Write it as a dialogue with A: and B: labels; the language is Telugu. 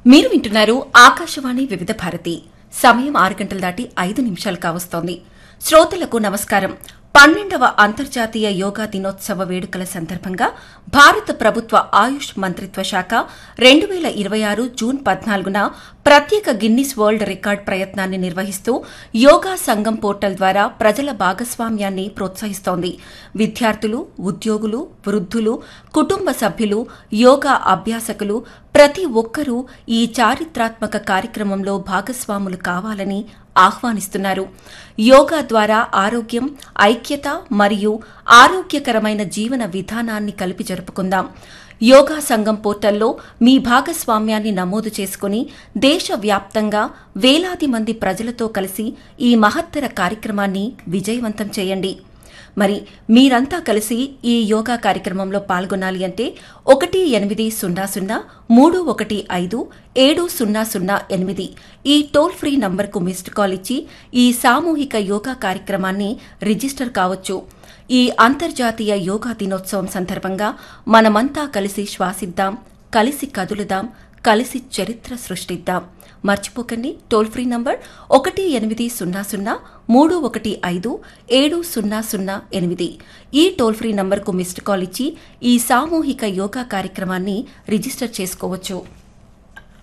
A: మీరు వింటున్నారు ఆకాశవాణి వివిధ భారతి సమయం ఆరు గంటలు దాటి ఐదు నిమిషాలు కావస్తోంది శ్రోతలకు నమస్కారం పన్నెండవ అంతర్జాతీయ యోగా దినోత్సవ వేడుకల సందర్భంగా భారత ప్రభుత్వ ఆయుష్ మంత్రిత్వ శాఖ రెండు వేల ఇరవై ఆరు జూన్ పద్నాలుగున ప్రత్యేక గిన్నిస్ వరల్డ్ రికార్డ్ ప్రయత్నాన్ని నిర్వహిస్తూ యోగా సంఘం పోర్టల్ ద్వారా ప్రజల భాగస్వామ్యాన్ని ప్రోత్సహిస్తోంది విద్యార్థులు ఉద్యోగులు వృద్ధులు కుటుంబ సభ్యులు యోగా అభ్యాసకులు ప్రతి ఒక్కరూ ఈ చారిత్రాత్మక కార్యక్రమంలో భాగస్వాములు కావాలని ఆహ్వానిస్తున్నారు యోగా ద్వారా ఆరోగ్యం ఐక్యత మరియు ఆరోగ్యకరమైన జీవన విధానాన్ని కలిపి జరుపుకుందాం యోగా సంఘం పోర్టల్లో మీ భాగస్వామ్యాన్ని నమోదు చేసుకుని దేశవ్యాప్తంగా వేలాది మంది ప్రజలతో కలిసి ఈ మహత్తర కార్యక్రమాన్ని విజయవంతం చేయండి మరి మీరంతా కలిసి ఈ యోగా కార్యక్రమంలో పాల్గొనాలి అంటే ఒకటి ఎనిమిది సున్నా సున్నా మూడు ఒకటి ఐదు ఏడు సున్నా సున్నా ఎనిమిది ఈ టోల్ ఫ్రీ నంబర్కు మిస్డ్ కాల్ ఇచ్చి ఈ సామూహిక యోగా కార్యక్రమాన్ని రిజిస్టర్ కావచ్చు ఈ అంతర్జాతీయ యోగా దినోత్సవం సందర్భంగా మనమంతా కలిసి శ్వాసిద్దాం కలిసి కదులుదాం కలిసి చరిత్ర సృష్టిద్దాం మర్చిపోకండి టోల్ ఫ్రీ నంబర్ ఒకటి ఎనిమిది సున్నా సున్నా మూడు ఒకటి ఐదు ఏడు సున్నా సున్నా ఎనిమిది ఈ టోల్ ఫ్రీ నంబర్కు మిస్డ్ కాల్ ఇచ్చి ఈ సామూహిక యోగా కార్యక్రమాన్ని రిజిస్టర్ చేసుకోవచ్చు